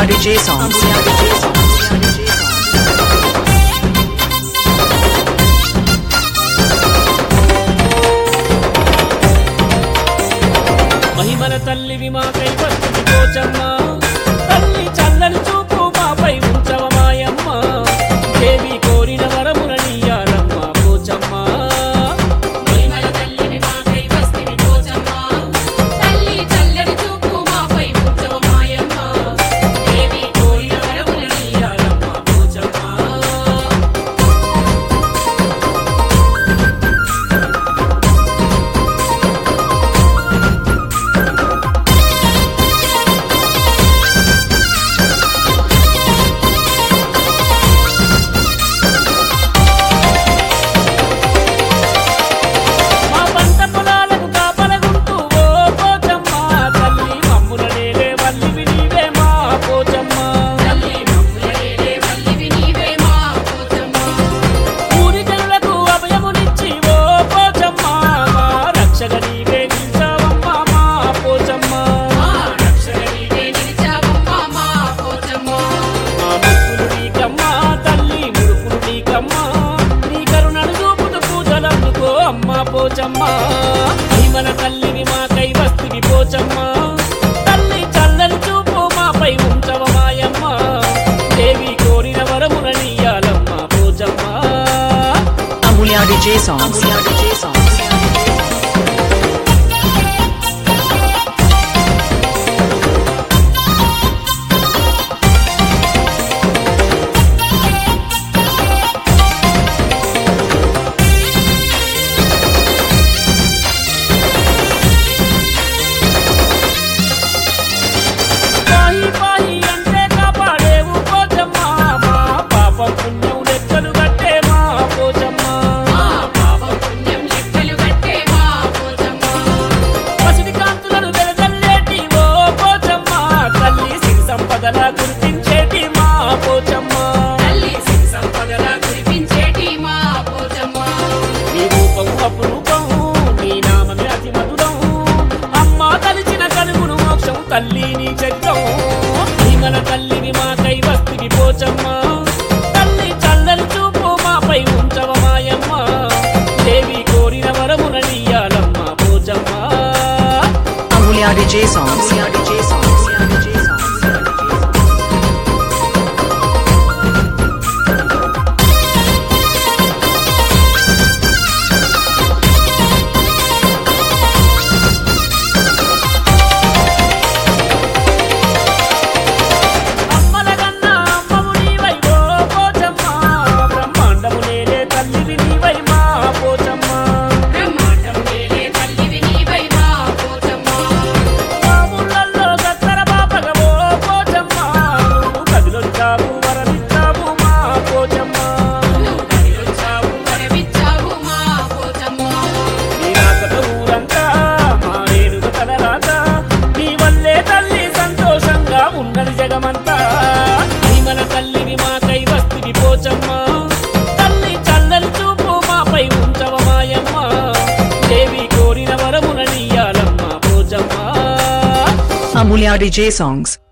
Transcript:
DJ songs. మహిమల తల్లివి మాకై వస్తుంది పోచమ్మ తల్లి చల్లని చూపు మాపై ఉంచవ మాయమ్మ దేవి కోరిన వరముల నీయాలమ్మ పోచమ్మ మహిమల తల్లిని మాకై వస్తివి పోచమ్మ తల్లి చల్లని చూపు మాపై ఉంచవ మాయమ్మ దేవి కోరిన వరముల నీయాలమ్మ పోచమ్మ మా పంట పొలాలకు కాపలగుంటూ ఓ పోచమ్మ తల్లి మమ్ముల నేలే వల్లివి నీవే మా పోచమ్మ తల్లి మమ్ములే వల్లివి నీవే మా పోచమ్మ ఊరి జనులకు అభయమునిచ్చి ఓ పోచమ్మ మా రక్షక నీవే నిలిచావమ్మ మా పోచమ్మ మా రక్షణ నీవే నిలిచావమ్మ మా పోచమ్మ మా ముక్కులు నీకమ్మా తల్లి ముడుపులు నీకమ్మా నీ కరుణను చూపుతూ పూజలందుకో అమ్మ పోచమ్మ మన తల్లిని మాకై వస్తివి పోచమ్మ తల్లి చల్లని చూపు మాపై ఉంచవ మాయమ్మ దేవి కోరిన వరముల నీయాలమ్మ Pochamma Amulya DJ songs. Amulya DJ songs. పాహి పాహి అంటే కాపాడేవు పోచమ్మ మా పాపం పుణ్యం లెక్కలు కట్టే మా పోచమ్మ మా పాప పుణ్యం లెక్కలు కట్టే మా పోచమ్మ పసిడి కాంతులను వెలజల్లేటి ఓ పోచమ్మ తల్లి సిరి సంపదల గుర్తించేటి మా పోచమ్మ తల్లి సిరి సంపదల కురిపించేటి మా పోచమ్మ నీ రూపం అపురూపం నీ నామమే అతి మధురం అమ్మ తలిచిన కలుగును మోక్షం తల్లి నీ చక్రం మన తల్లిని మాకై వస్తివి పోచమ్మ తల్లి చల్లని చూపు మాపై ఉంచవ మాయమ్మ దేవి కోరిన వరముల నీయాలమ్మ Pochamma Amulya DJ songs. Amulya DJ songs. Amulya DJ songs. అమ్మల కన్నా అమ్మవు నీవై ఓ పోచమ్మ బ్రహ్మాండము నేలే తల్లివి నీవై మా పోచమ్మ బ్రహ్మాండం వేలే తల్లివి నీవై మా పోచమ్మ మా ఊళ్ళల్లో దత్తర బాపగ ఓ పోచమ్మ నువ్వు కదిలొచ్చావు వరమిచ్చావు మా పోచమ్మ నువ్వు కదిలొచ్చావు వరమిచ్చావు మా పోచమ్మ నీ రాకత ఊరంతా మా ఏనుగ తలరాత నీ వల్లే తల్లి సంతోషంగా ఉన్నది జగమంతా నీ మన తల్లిని మాకై వస్తువి పోచమ్మ తల్లి చల్లని చూపు మాపై ఉంచవ మాయమ్మ దేవి కోరిన వరముల నీయాలమ్మ పోచమ్మ Amulya DJ songs.